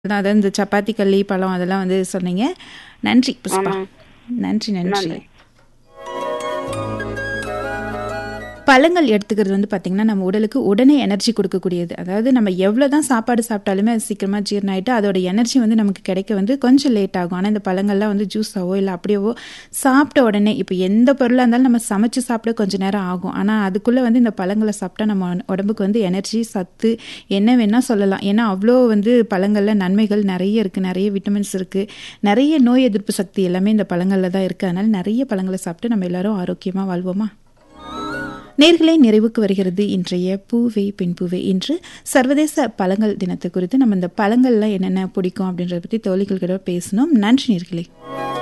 அதாவது இந்த சப்பாத்தி கள்ளி பழம் அதெல்லாம் வந்து சொன்னீங்க நன்றி புஷ்பா ஆமாம். நன்றி நன்றி நன்றி. பழங்கள் எடுத்துக்கிறது வந்து பார்த்திங்கன்னா நம்ம உடலுக்கு உடனே எனர்ஜி கொடுக்கக்கூடியது அதாவது நம்ம எவ்வளோ தான் சாப்பாடு சாப்பிட்டாலுமே அது சீக்கிரமாக ஜீரணம் ஆகிட்டு அதோட எனர்ஜி வந்து நமக்கு கிடைக்க வந்து கொஞ்சம் லேட் ஆகும் ஆனால் இந்த பழங்கள்லாம் வந்து ஜூஸாவோ இல்லை அப்படியேவோ சாப்பிட்ட உடனே இப்போ எந்த பொருளாக இருந்தாலும் நம்ம சமைச்சு சாப்பிட கொஞ்சம் நேரம் ஆகும் ஆனால் அதுக்குள்ளே வந்து இந்த பழங்களை சாப்பிட்டா நம்ம உடம்புக்கு வந்து எனர்ஜி சத்து என்ன வேணால் சொல்லலாம் ஏன்னா அவ்வளோ வந்து பழங்களில் நன்மைகள் நிறைய இருக்குது நிறைய விட்டமின்ஸ் இருக்குது நிறைய நோய் எதிர்ப்பு சக்தி எல்லாமே இந்த பழங்களில் தான் இருக்குது அதனால் நிறைய பழங்களை சாப்பிட்டு நம்ம எல்லாரும் ஆரோக்கியமாக வாழ்வோமா நேர்களை நிறைவுக்கு வருகிறது இன்றைய பூவே பெண் பூவே இன்று சர்வதேச பழங்கள் தினத்தை குறித்து நம்ம இந்த பழங்கள்லாம் என்னென்ன பிடிக்கும் அப்படின்றத பற்றி தோழிகள் கிட்ட பேசணும் நன்றி நேர்களே